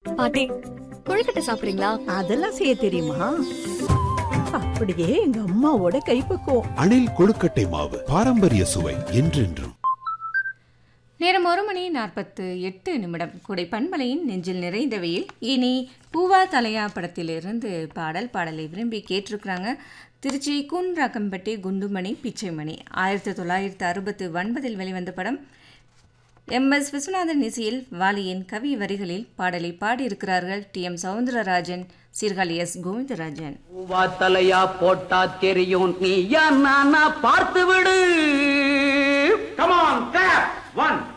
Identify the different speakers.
Speaker 1: பாட்டி கொழுக்கட்டை சாப்பிடுறீங்களா
Speaker 2: அதெல்லாம் செய்ய தெரியுமா அப்படியே எங்க அம்மாவோட கைப்பக்குவம்
Speaker 3: அணில் கொழுக்கட்டை மாவு பாரம்பரிய சுவை என்றென்றும்
Speaker 4: நேரம் ஒரு மணி நாற்பத்து எட்டு நிமிடம் குடை பண்பலையின் நெஞ்சில் நிறைந்த வெயில் இனி பூவா தலையா படத்திலிருந்து பாடல் பாடலை விரும்பி கேட்டிருக்கிறாங்க திருச்சி குன்றாக்கம்பட்டி குண்டுமணி பிச்சைமணி ஆயிரத்தி தொள்ளாயிரத்து அறுபத்து ஒன்பதில் வெளிவந்த படம் எம் எஸ் விஸ்வநாதன் இசையில் வாலியின் கவி வரிகளில் பாடலை பாடியிருக்கிறார்கள் T M Soundararajan Sirkazhi S Govindarajan
Speaker 5: பூவா தலையா போட்டா தெரியும் நீ நானா பார்த்து விடு
Speaker 6: Come on, clap. One,